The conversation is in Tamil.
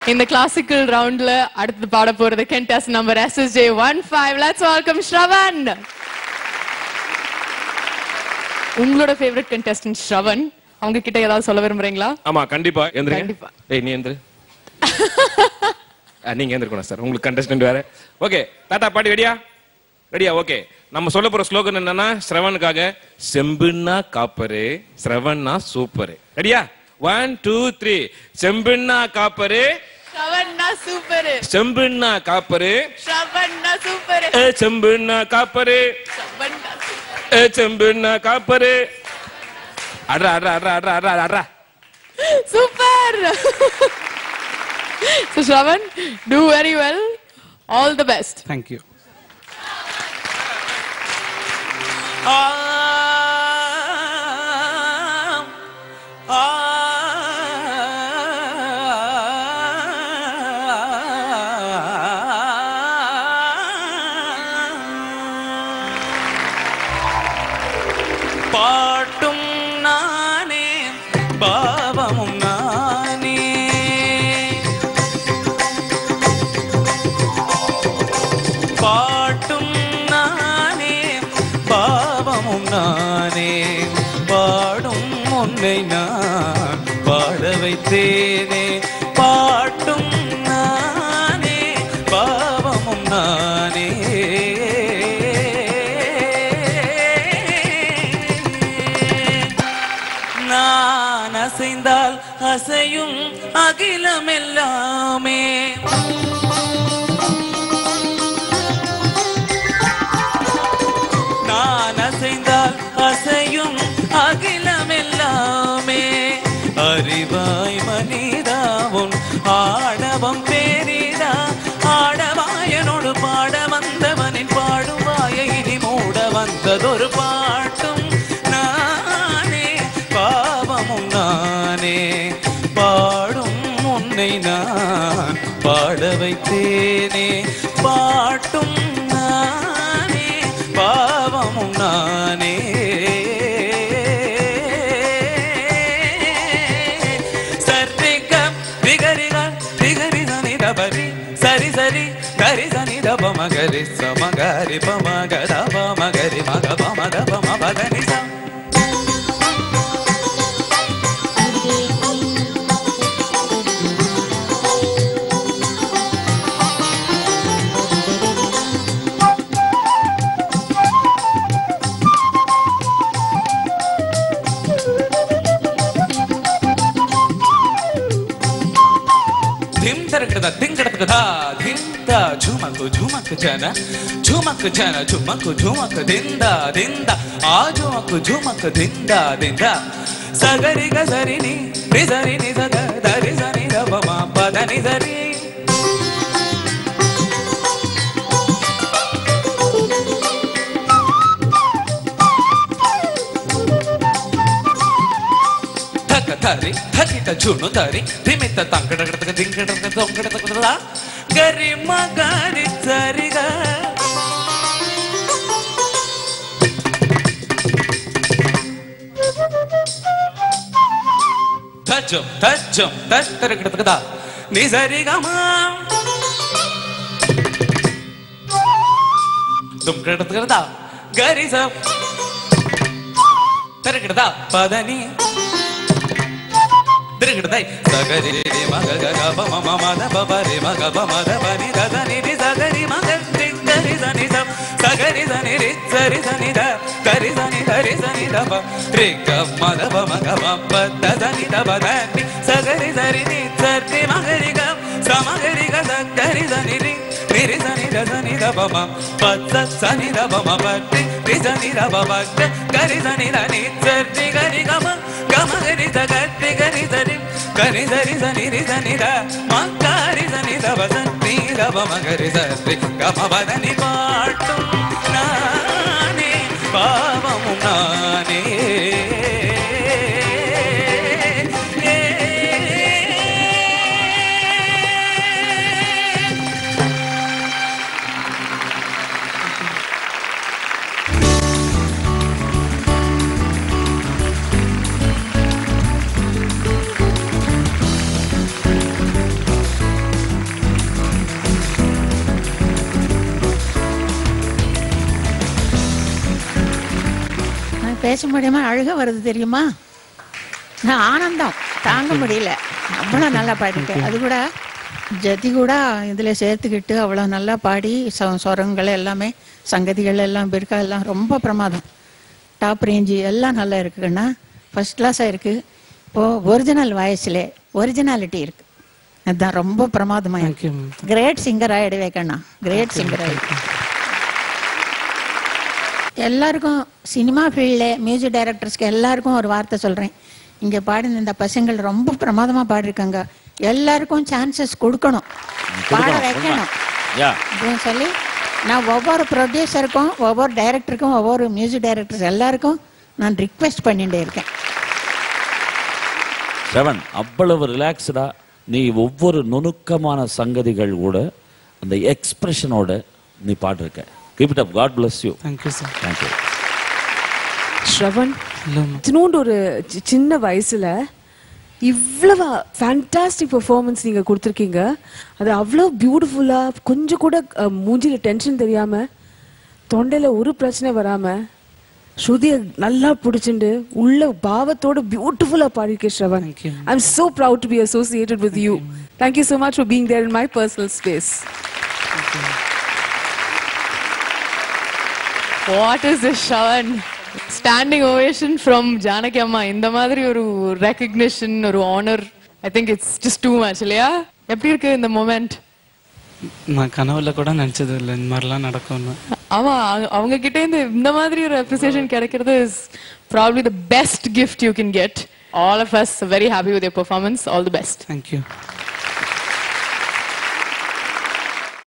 இந்த கிளாசிக்கல் ரவுண்ட்ல அடுத்து பாட போறது contestants number SSJ one five let's welcome Shravan உங்களோட ஃபேவரட் கண்டெஸ்டன்ட் ஸ்ரவன் அவங்க கிட்ட ஏதாவது சொல்ல விரும்புறீங்களா ஆமா கண்டிப்பா எந்திரிங்க கண்டிப்பா. ஏய் நீ எந்திரு ஆ, நீங்க எந்திருக்கணும் சார் உங்களுக்கு கண்டஸ்டன்ட் வேற ஓகே தாத்தா பாட்டி ரெடியா ரெடியா ஓகே நம்ம சொல்ல போற ஸ்லோகன் என்னன்னா ஸ்ரவனுக்காக செம்புன்னா காப்பரு ஸ்ரவன்னா சூப்பரு ரெடியா ஒன் டூ த்ரீ செம்புன்னா காப்பரு ஸ்ரவன்னா சூப்பர் செம்புன்னா காப்பரு ஸ்ரவன்னா சூப்பர் ஏ செம்புன்னா காப்பரு ஸ்ரவன்னா ஏ செம்புன்னா காப்பரு அட்ரா அட்ரா அட்ரா அட்ரா அட்ரா அட்ரா super So Shravan, do very well. All the best. Thank you. பாட்டும் நானே பாவமும் நானே பாட்டும் நானே பாவமும் நானே பாடும் உன்னை நான் பாட வைத்தேனே பாட்டும் நானே பாவமும் நானே நான் அசைந்தால் அசையும் அகிலமெல்லாமே நான் அசைந்தால் அசையும் அகிலமெல்லாமே அறிவாய் மனிதாவும் ஆடவம் பேரிடா ஆடவாயனோடு பாட வந்தவனின் பாடுவாய இனி மூட வந்ததொரு பாட்டும் நானே பாவமும் நானே பாடும் உன்னை நான் பாட வைத்தேனே பாட்டும் நானே பாவமும் நானே சர்ரிகம் விகரிகள் விகரிதனி தபரி சரி சரி கரி சனி தப மகரி சமகரி பமக தப மகரி மக பம தப மபதனி சம் ಧಿಮ್ ತರಕಡದ ತಿಂಗಡತಕದ ದಿಂದ ಝುಮಕು ಝುಮಕು ಜನ ಝುಮಕು ಜನ ಝುಮಕು ಝುಮಕು ದಿಂದ ದಿಂದ ಆ ಝುಮಕು ಝುಮಕು ದಿಂದ ದಿಂದ ಸಗರಿ ಗಸರಿ ನಿ ರಿಸರಿ ನಿ ಸದ ದರಿ ಸನಿ ದ ಮ ಪದ ನಿ ಸರಿ ಧಕ ತರಿ ಧಕಿತ ಜುಣು ತರಿ ಧಿಮಿತ ತಂಗಡಗಡತಕ ದಿಂಗಡತಕ ದೊಂಗಡತಕ ಗರಿ ಮಗರಿ ಸರಿಗ ತಜ್ಜಂ ತಜ್ಜಂ ತತ್ತರಗಡತಕದ ನಿ ಸರಿಗಮ ದುಂಗಡತಕದ ಗರಿ ಸ ತರಗಡದ ಪದನಿ ತಿರುಗಿಡದೈ ಸಗರಿ ರಿ ಮಗ ಗ ಗ ಬ ಮ ಮ ಮ ದ ಬ ಬ ರಿ ಮ ಗ ಬ ಮ ದ ಬ ನಿ ದ ದ ನಿ ರಿ ಸಗರಿ ಮ ಗ ರಿ ದ ರಿ ಸ ನಿ ದ ಸಗರಿ ಸ ನಿ ರಿ ಸ ರಿ ಸ ನಿ ದ ಗ ರಿ ಸ ನಿ ದ ರಿ ಸ ನಿ ದ ಬ ರಿ ಗ ಮ ದ ಬ ಮ ಗ ಮ ಪ ದ ದ ನಿ ದ ಬ ದ ನಿ ಸಗರಿ ಸ ರಿ ನಿ ಸ ರಿ ಮ ಗ ರಿ ಗ ಸ ಮ ಗ ರಿ ಗ ಸ ಗ ರಿ ಸ ನಿ ರಿ ನಿ ರಿ ಸ ನಿ ದ ಸ ನಿ ದ ಬ ಮ ಪ ಸ ಸ ನಿ ದ ಬ ಮ ಪ ರಿ ರಿ ಸ ನಿ ದ ಬ ಮ ಗ ಗ ರಿ ಸ ನಿ ದ ನಿ ಸ ರಿ ಗ ರಿ ಗ ಮ ಗ ಮ ಗ ರಿ ಸ ಗ ರಿ ಗ ರಿ ಸ ರಿ ಗ ರಿ ಸ ರಿ ಸ ನಿ ರಿ ಸ ನಿ ದ ಮ ಗ ರಿ ಸ ನಿ ದ ಬ ಸ ನಿ ದ ಬ ಮ ಗ ರಿ ಸ ರಿ ಗ ಮ ಬ ದ ನಿ பாட்டும் நானே பாவமும் நானே பேச முடியாம அழுக வருது தெரியுமா நான் ஆனந்தம் தாங்க முடியல அவ்வளோ நல்லா பாடிட்டேன் அது கூட ஜதி கூட இதில் சேர்த்துக்கிட்டு அவ்வளோ நல்லா பாடி சொ- சொரங்கள் எல்லாமே சங்கதிகள் எல்லாம் பிற்கா எல்லாம் ரொம்ப பிரமாதம் டாப் ரேஞ்சு எல்லாம் நல்லா இருக்குண்ணா ஃபர்ஸ்ட் கிளாஸாக இருக்குது இப்போது ஒரிஜினல் வாய்ஸில் ஒரிஜினாலிட்டி இருக்குது அதுதான் ரொம்ப பிரமாதமாக இருக்கு கிரேட் சிங்கர் ஆகிடுவே கண்ணா கிரேட் சிங்கர் ஆகிடு எல்லாருக்கும் சினிமா ஃபீல்டில் மியூசிக் டைரக்டர்ஸ்க்கு எல்லாருக்கும் ஒரு வார்த்தை சொல்கிறேன் இங்கே பாடின இந்த பசங்கள் ரொம்ப பிரமாதமாக பாடிருக்காங்க எல்லாருக்கும் சான்சஸ் கொடுக்கணும் பாட வைக்கணும் யா அப்படின்னு சொல்லி நான் ஒவ்வொரு ப்ரொடியூசருக்கும் ஒவ்வொரு டைரக்டருக்கும் ஒவ்வொரு மியூசிக் டைரக்டர்ஸ் எல்லாருக்கும் நான் ரிக்வெஸ்ட் பண்ணிட்டே இருக்கேன் செவன் அவ்வளவு ரிலாக்ஸ்டா நீ ஒவ்வொரு நுணுக்கமான சங்கதிகள் கூட அந்த எக்ஸ்பிரஷனோட நீ பாடிருக்க keep it up god bless you thank you sir thank you Shravan இத்தினூண்டு ஒரு சி- சின்ன வயசுல இவ்வளவு ஃபேண்டாஸ்டிக் பெர்ஃபார்மன்ஸ் நீங்க கொடுத்துருக்கீங்க அது அவ்வளோ பியூட்டிஃபுல்லா கொஞ்சம் கூட அஹ், மூஞ்சில டென்ஷன் தெரியாம தொண்டையில ஒரு பிரச்சனை வராம ஸ்ருதியை நல்லா பிடிச்சிண்டு உள்ள பாவத்தோட பியூட்டிஃபுல்லா பாடிருக்கே Shravan I am so proud to be associated with you thank you so much for being there in my personal space what is this Shravan standing ovation from Janaki அம்மா இந்த மாதிரி ஒரு ரெக்கக்னிஷன் ஒரு honour I think it's just too much இல்லையா எப்படி இருக்கு இந்த மொமெண்ட் நான் கனவுல கூட நினைச்சது இல்லை இந்த மாதிரிலாம் நடக்கும்னு ஆமா அவங்க- அவங்க கிட்ட இருந்து இந்த மாதிரி ஒரு அப்ரிசியேஷன் கிடைக்கிறது is probably the best gift you can get all of us very happy with your performance all the best thank you